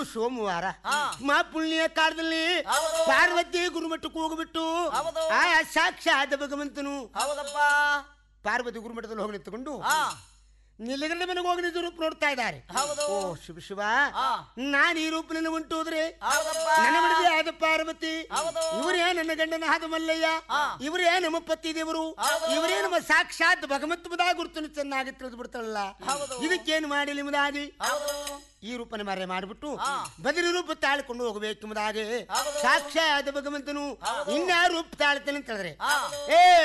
ಇಂದು ಸೋಮವಾರ ಹಾ. ಮಾ ಪುಣ್ಯ ಕಾಲದಲ್ಲಿ ಹೌದು. ಪಾರ್ವತಿ ಗುರುಮಠಕ್ಕೆ ಹೋಗ್ಬಿಟ್ಟು ಹೌದು. ಆ ಸಾಕ್ಷಾತ್ ಭಗವಂತನು ಹೌದಪ್ಪ ಪಾರ್ವತಿ ಗುರುಮಠದಲ್ಲಿ ಹೋಗಿ ನಿಂತುಕೊಂಡು ಹಾ ನಿಲಗಡೆ ಮನೆಗೆ ಹೋಗಿ ನಿಂತು ರೂಪ ನೋಡ್ತಾ ಇದ್ದಾರೆ ಹೌದು ಓ ಶಿವ ಶಿವ ಹಾ. ನಾನು ಈ ರೂಪನಲ್ಲಿ ಉಂಟು ಹೋದ್ರೆ ಹೌದಪ್ಪ ನನ್ನ ಮಡದಿ ಆದ ಪಾರ್ವತಿ ಹೌದು. ಇವರೇ ನನ್ನ ಗಂಡನ ಆದ ಮಲ್ಲಯ್ಯ ಹಾ. ಇವರೇ ನಮ್ಮ ಪತಿ ದೇವರು ಹೌದು. ಇವರೇ ನಮ್ಮ ಸಾಕ್ಷಾತ್ ಭಗವಂತ ಗುರುತನ್ನು ಚೆನ್ನಾಗಿ ತಿಳಿದು ಬಿಡ್ತಾರಲ್ಲ ಹೌದು. ಇದಕ್ಕೇನು ಮಾಡಲಿ ಮುದಾಗಿ ಹೌದು ಈ ರೂಪನ ಮರೆ ಮಾಡಿಬಿಟ್ಟು ಹಾ. ಬದಲಿ ರೂಪ ತಾಳ್ಕೊಂಡು ಹೋಗಬೇಕು ಮುದಾಗೆ ಹೌದು. ಸಾಕ್ಷಾತ್ ಭಗವಂತನು ಇನ್ಯಾ ರೂಪ ತಾಳ್ತಾನೆ ಅಂತ ಹೇಳಿದ್ರೆ ಹಾ ಏ